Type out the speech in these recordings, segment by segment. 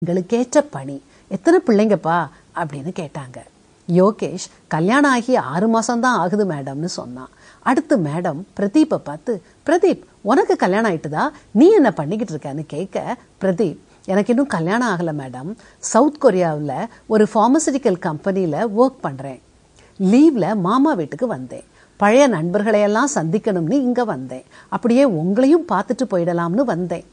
எங்களுக்கேற்ற பணி எத்தனை பிள்ளைங்கப்பா அப்படின்னு கேட்டாங்க யோகேஷ் கல்யாணம் ஆகி ஆறு மாசம்தான் ஆகுது மேடம்னு சொன்னான் அடுத்து மேடம் பிரதீப்பை பார்த்து பிரதீப் உனக்கு கல்யாணம் ஆயிட்டுதா நீ என்ன பண்ணிக்கிட்டு இருக்கன்னு கேட்க பிரதீப் எனக்கு இன்னும் கல்யாணம் ஆகலை மேடம் சவுத் கொரியாவில் ஒரு ஃபார்மசிட்டிக்கல் கம்பெனியில் ஒர்க் பண்ணுறேன் லீவில் மாமா வீட்டுக்கு வந்தேன் பழைய நண்பர்களையெல்லாம் சந்திக்கணும்னு இங்கே வந்தேன் அப்படியே உங்களையும் பார்த்துட்டு போயிடலாம்னு வந்தேன்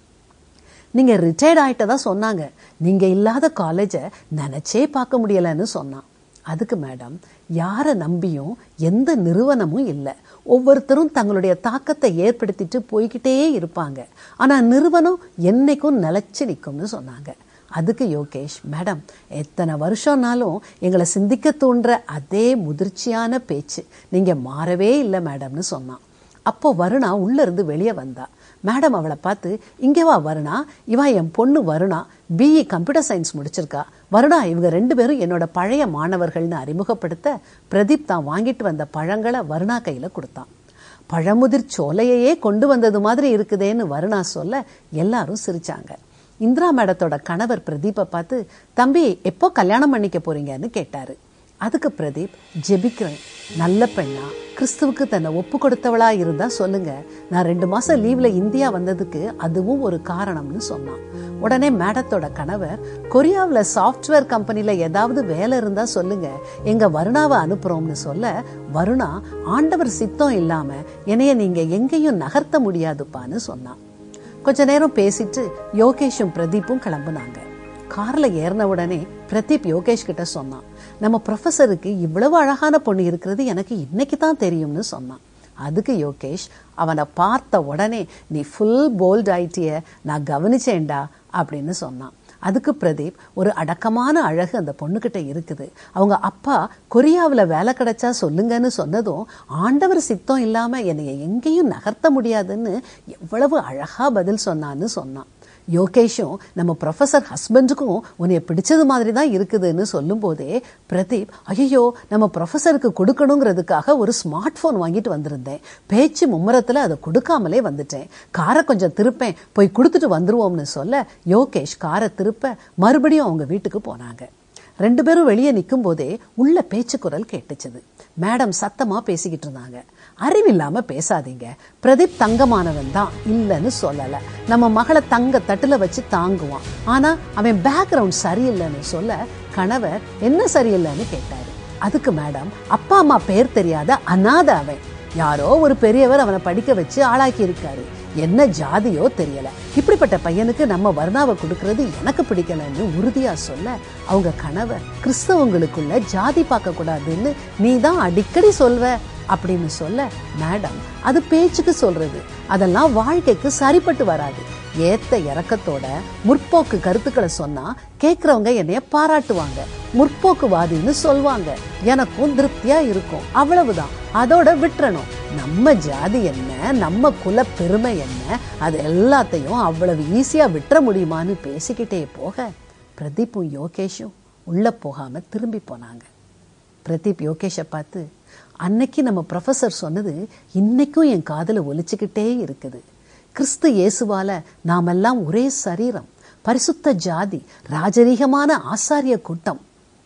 நீங்கள் ரிட்டையர்ட் ஆகிட்டதா சொன்னாங்க நீங்கள் இல்லாத காலேஜை நினச்சே பார்க்க முடியலைன்னு சொன்னான் அதுக்கு மேடம் யாரை நம்பியும் எந்த நிறுவனமும் இல்லை ஒவ்வொருத்தரும் தங்களுடைய தாக்கத்தை ஏற்படுத்திட்டு போய்கிட்டே இருப்பாங்க ஆனால் நிறுவனம் என்னைக்கும் நிலச்சி நிற்கும்னு சொன்னாங்க அதுக்கு யோகேஷ் மேடம் எத்தனை வருஷம்னாலும் எங்களை சிந்திக்க தூண்டுற அதே முதிர்ச்சியான பேச்சு நீங்கள் மாறவே இல்லை மேடம்னு சொன்னான் அப்போ வருணா உள்ள இருந்து வெளியே வந்தா மேடம் அவளை பார்த்து இங்கே வா வருணா இவா என் பொண்ணு வருணா பிஇ கம்ப்யூட்டர் சயின்ஸ் முடிச்சிருக்கா வருணா இவங்க ரெண்டு பேரும் என்னோட பழைய மாணவர்கள்னு அறிமுகப்படுத்த பிரதீப் தான் வாங்கிட்டு வந்த பழங்களை வருணா கையில கொடுத்தான் பழமுதிர் சோலையையே கொண்டு வந்தது மாதிரி இருக்குதேன்னு வருணா சொல்ல எல்லாரும் சிரிச்சாங்க இந்திரா மேடத்தோட கணவர் பிரதீப்பை பார்த்து தம்பி எப்போ கல்யாணம் பண்ணிக்க போறீங்கன்னு கேட்டாரு அதுக்கு பிரதீப் ஜெபிக்கிறேன் நல்ல பெண்ணா கிறிஸ்துவுக்கு தன்னை ஒப்பு கொடுத்தவளா இருந்தா சொல்லுங்க நான் ரெண்டு மாசம் லீவ்ல இந்தியா வந்ததுக்கு அதுவும் ஒரு காரணம்னு சொன்னான் உடனே மேடத்தோட கணவர் கொரியாவில் சாஃப்ட்வேர் கம்பெனில ஏதாவது வேலை இருந்தா சொல்லுங்க எங்க வருணாவை அனுப்புறோம்னு சொல்ல வருணா ஆண்டவர் சித்தம் இல்லாம என்னைய நீங்க எங்கேயும் நகர்த்த முடியாதுப்பான்னு சொன்னான் கொஞ்ச நேரம் பேசிட்டு யோகேஷும் பிரதீப்பும் கிளம்புனாங்க கார்ல ஏறின உடனே பிரதீப் யோகேஷ் கிட்ட சொன்னான் நம்ம ப்ரொஃபஸருக்கு இவ்வளவு அழகான பொண்ணு இருக்கிறது எனக்கு இன்னைக்கு தான் தெரியும்னு சொன்னான் அதுக்கு யோகேஷ் அவனை பார்த்த உடனே நீ ஃபுல் போல்ட் ஆயிட்டிய நான் கவனிச்சேன்டா அப்படின்னு சொன்னான் அதுக்கு பிரதீப் ஒரு அடக்கமான அழகு அந்த பொண்ணுகிட்ட இருக்குது அவங்க அப்பா கொரியாவில் வேலை கிடைச்சா சொல்லுங்கன்னு சொன்னதும் ஆண்டவர் சித்தம் இல்லாமல் என்னைய எங்கேயும் நகர்த்த முடியாதுன்னு எவ்வளவு அழகா பதில் சொன்னான்னு சொன்னான் யோகேஷும் நம்ம ப்ரொஃபஸர் ஹஸ்பண்டுக்கும் உன்னைய பிடிச்சது மாதிரி தான் இருக்குதுன்னு சொல்லும் போதே பிரதீப் ஐயோ நம்ம ப்ரொஃபஸருக்கு கொடுக்கணுங்கிறதுக்காக ஒரு ஸ்மார்ட் ஃபோன் வாங்கிட்டு வந்திருந்தேன் பேச்சு மும்முரத்தில் அதை கொடுக்காமலே வந்துட்டேன் காரை கொஞ்சம் திருப்பேன் போய் கொடுத்துட்டு வந்துருவோம்னு சொல்ல யோகேஷ் காரை திருப்ப மறுபடியும் அவங்க வீட்டுக்கு போனாங்க ரெண்டு பேரும் வெளியே நிற்கும் போதே உள்ள பேச்சு குரல் கேட்டுச்சுது மேடம் சத்தமா பேசிக்கிட்டு இருந்தாங்க அறிவில்லாம பேசாதீங்க பிரதீப் தங்கமானவன் தான் இல்லைன்னு சொல்லல நம்ம மகளை தங்க தட்டுல வச்சு தாங்குவான் ஆனா அவன் பேக்ரவுண்ட் சரியில்லைன்னு சொல்ல கணவர் என்ன சரியில்லைன்னு கேட்டாரு அதுக்கு மேடம் அப்பா அம்மா பேர் தெரியாத அனாத அவன் யாரோ ஒரு பெரியவர் அவனை படிக்க வச்சு ஆளாக்கி இருக்காரு என்ன ஜாதியோ தெரியல இப்படிப்பட்ட பையனுக்கு நம்ம வர்ணாவை கொடுக்கறது எனக்கு பிடிக்கலன்னு உறுதியா சொல்ல அவங்க கணவர் கிறிஸ்தவங்களுக்குள்ள ஜாதி பார்க்க கூடாதுன்னு நீ தான் அடிக்கடி சொல்வ அப்படின்னு சொல்ல மேடம் அது பேச்சுக்கு சொல்றது அதெல்லாம் வாழ்க்கைக்கு சரிப்பட்டு வராது ஏத்த இறக்கத்தோட முற்போக்கு கருத்துக்களை சொன்னா கேக்குறவங்க என்னைய பாராட்டுவாங்க முற்போக்குவாதின்னு சொல்வாங்க எனக்கும் திருப்தியா இருக்கும் அவ்வளவுதான் அதோட விட்டுறணும் நம்ம ஜாதி என்ன நம்ம குல பெருமை என்ன அது எல்லாத்தையும் அவ்வளவு ஈஸியா விட்டுற முடியுமான்னு பேசிக்கிட்டே போக பிரதீப்பும் யோகேஷும் உள்ள போகாம திரும்பி போனாங்க பிரதீப் யோகேஷை பார்த்து அன்னைக்கு நம்ம ப்ரொஃபஸர் சொன்னது இன்னைக்கும் என் காதில் ஒலிச்சுக்கிட்டே இருக்குது கிறிஸ்து இயேசுவால நாமெல்லாம் ஒரே சரீரம் பரிசுத்த ஜாதி ராஜரீகமான ஆசாரிய கூட்டம்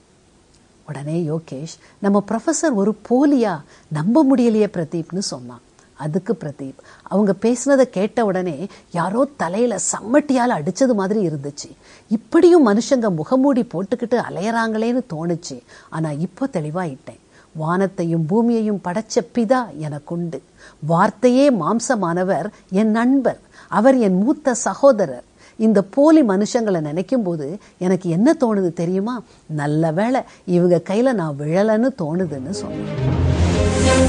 உடனே யோகேஷ் நம்ம ப்ரொஃபஸர் ஒரு போலியா நம்ப முடியலையே பிரதீப்னு சொன்னான் அதுக்கு பிரதீப் அவங்க பேசினதை கேட்ட உடனே யாரோ தலையில சம்மட்டியால் அடிச்சது மாதிரி இருந்துச்சு இப்படியும் மனுஷங்க முகமூடி போட்டுக்கிட்டு அலையறாங்களேன்னு தோணுச்சு ஆனா இப்போ தெளிவாயிட்டேன் வானத்தையும் பூமியையும் படைச்ச பிதா எனக்குண்டு வார்த்தையே மாம்சமானவர் என் நண்பர் அவர் என் மூத்த சகோதரர் இந்த போலி மனுஷங்களை நினைக்கும் போது எனக்கு என்ன தோணுது தெரியுமா நல்ல வேளை இவங்க கையில நான் விழலன்னு தோணுதுன்னு சொன்னேன்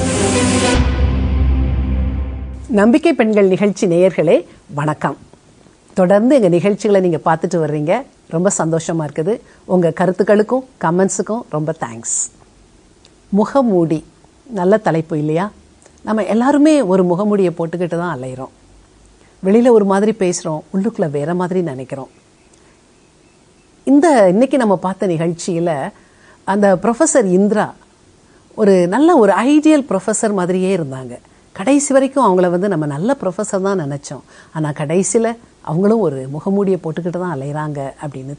நம்பிக்கை பெண்கள் நிகழ்ச்சி நேயர்களே வணக்கம் தொடர்ந்து எங்கள் நிகழ்ச்சிகளை நீங்கள் பார்த்துட்டு வர்றீங்க ரொம்ப சந்தோஷமாக இருக்குது உங்கள் கருத்துக்களுக்கும் கமெண்ட்ஸுக்கும் ரொம்ப தேங்க்ஸ் முகமூடி நல்ல தலைப்பு இல்லையா நம்ம எல்லாருமே ஒரு முகமூடியை போட்டுக்கிட்டு தான் அலையிறோம் வெளியில் ஒரு மாதிரி பேசுகிறோம் உள்ளுக்குள்ளே வேற மாதிரி நினைக்கிறோம் இந்த இன்னைக்கு நம்ம பார்த்த நிகழ்ச்சியில் அந்த ப்ரொஃபஸர் இந்திரா ஒரு நல்ல ஒரு ஐடியல் ப்ரொஃபஸர் மாதிரியே இருந்தாங்க கடைசி வரைக்கும் அவங்கள வந்து நம்ம நல்ல ப்ரொஃபஸர் தான் நினச்சோம் ஆனால் கடைசியில் அவங்களும் ஒரு முகமூடியை போட்டுக்கிட்டு தான் அலையிறாங்க அப்படின்னு